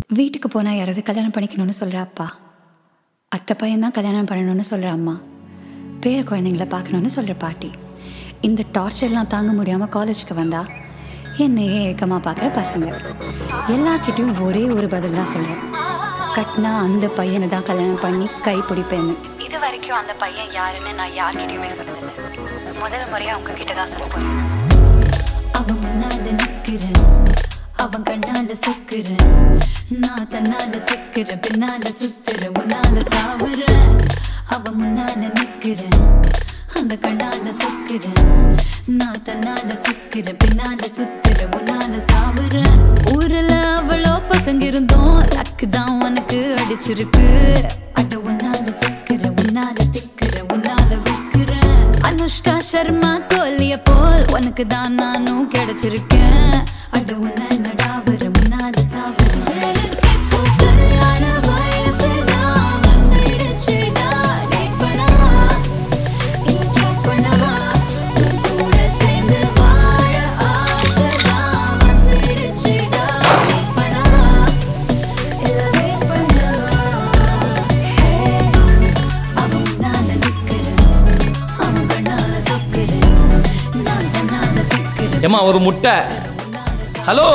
வீட்டுக்கு போனால் யாராவது கல்யாணம் பண்ணிக்கணும்னு சொல்கிற அப்பா அத்தை பையன் தான் கல்யாணம் பண்ணணும்னு சொல்கிற அம்மா பேர குழந்தைங்கள பார்க்கணுன்னு சொல்கிற பாட்டி இந்த டார்ச்சர்லாம் தாங்க முடியாமல் காலேஜ்க்கு வந்தா என்னையே ஏக்கமாக பார்க்குற பசங்க எல்லார்கிட்டயும் ஒரே ஒரு பதில் தான் சொல்கிறேன் கட்டினா அந்த பையனை தான் கல்யாணம் பண்ணி கை பிடிப்பேன்னு இது வரைக்கும் அந்த பையன் யாருன்னு நான் யார்கிட்டயுமே சொன்னதில்லை முதல் முறையாக அவங்க கிட்ட தான் சொல்ல போகிறேன் அவன் முன்னால நிக்கிறேன் அவன் கண்ணால சொக்குறேன் நான் தன்னால சிக்கிறேன் பின்னால சுத்துறேன் முன்னால சாவுறேன் அவன் முன்னால நிக்கிறேன் அந்த கண்ணால சொக்குறேன் நான் தன்னால சிக்கிறேன் பின்னால சுத்துறேன் முன்னால சாவுறேன் ஊர்ல அவ்வளோ பசங்க இருந்தோம் லக்கு தான் உனக்கு அடிச்சிருக்கு அட உன்னால சிக்கிறேன் உன்னால திக்கிறேன் உன்னால விக்கிறேன் அனுஷ்கா சர்மா தோல்லிய போல் உனக்கு தான் நானும் கிடைச்சிருக்கேன் அட உன்னை நடாவர முன்னால சாவர இப்போ கல்யாண வயசு நான் வந்துடுச்சுடா. Date பண்ணவா? இல்ல check பண்ணவா? உன் கூட சேர்ந்து வாழ ஆசைதான் வந்துடுச்சுடா. Date பண்ணவா? இல்ல wait பண்ணவா? Hey, அவன் முன்னால நிக்கிறேன். அவன் கண்ணால சொக்குறேன். நான் தன்னால சிக்கிறேன். ஏம்மா ஒரு முட்டை ஹலோ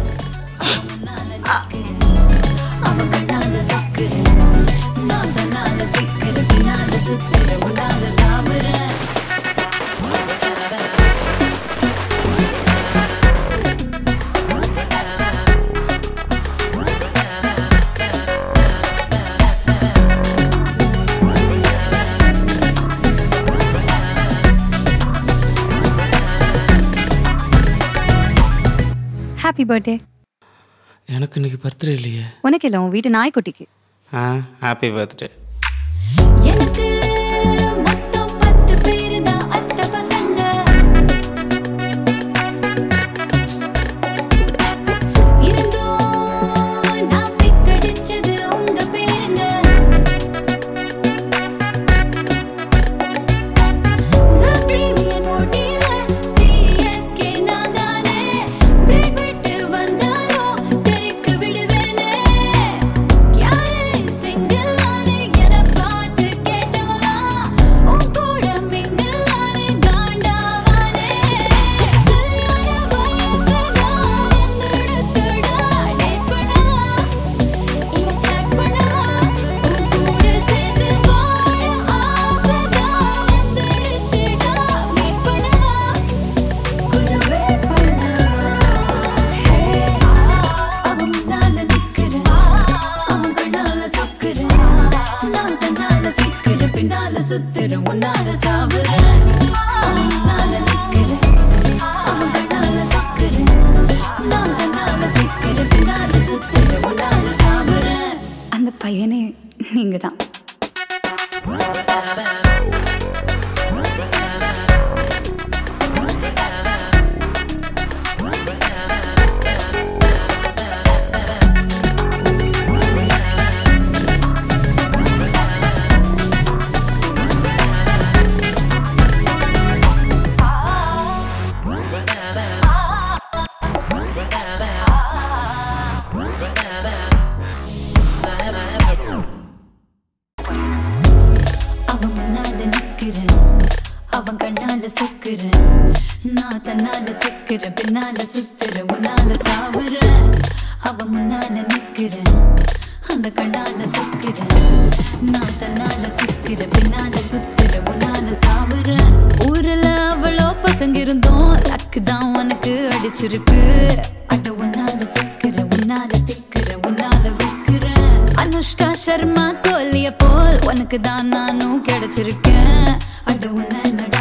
அவன் கண்ணால சொக்குறேன். நான் தன்னால சிக்கிறேன். பின்னால சுத்துறேன். முன்னால சாவுறேன். ஹாப்பி பர்த்டே எனக்கு இன்னைக்கு பர்த்டே இல்லையே உனக்கு இல்லை உன் வீட்டு நாய்க்குட்டிக்கு ஆ ஹாப்பி பர்த்டே எனக்கு மொத்தம் பத்து பேரு தான் அத்தை பசங்க இருந்தும் நான் பிக்கடிச்சது உங்க பேருங்க La Premier மோட்டில CSK நான் தானே பிரேக் விட்டு வந்தாலும் தெறிக்க விடுவேனே யாரே சிங்கிள் ஆனே என பார்த்து கேட்டவளா உன் கூட மிங்கிள் ஆனே காண்டாவானே கல்யாண வயசுதான் வந்துடுத்துடா டேட் பண்ணவா இல்ல chat பண்ணவா உன் கூட சேர்ந்து வாழ ஆசைதான் வந்துடுச்சுடா மீட் பண்ணவா கொஞ்சம் wait பண்ணவா Hey, அவன் முன்னால நிக்கிறேன் அவன் கண்ணால சொக்குறேன் நான் தன்னால சிக்கிறேன் பின்னால சுத்துறேன் உன்னால சாவுறேன் அவன் முன்னால நிக்கிறேன் அவன் கண்ணால சொக்குறேன் நான் தன்னால சிக்கிறேன் பின்னால சுத்துறேன் உன்னால சாவுறேன் அந்த பையனே நீங்க தான் அவன் முன்னால நிக்கிறேன் அவன் கண்ணால சொக்குறேன் நான் தன்னால சிக்கிறேன் பின்னால சுத்துறேன் முன்னால சாவுறேன் அவன் முன்னால நிக்கிறேன் அந்த கண்ணால சொக்குறேன் நான் தன்னால சிக்கிறேன் பின்னால சுத்துறேன் முன்னால சாவுறேன் ஊர்ல அவ்வளோ பசங்க இருந்தோம் லக்கு தான் உனக்கு அடிச்சிருக்கு அட உன்னால சிக்கிறேன் உன்னால திக்கிறேன் உன்னால விக்கிறேன் அனுஷ்கா சர்மா தோல்லிய போல் உனக்கு தான் நானும் கிடைச்சிருக்கேன் அட உன்னை நட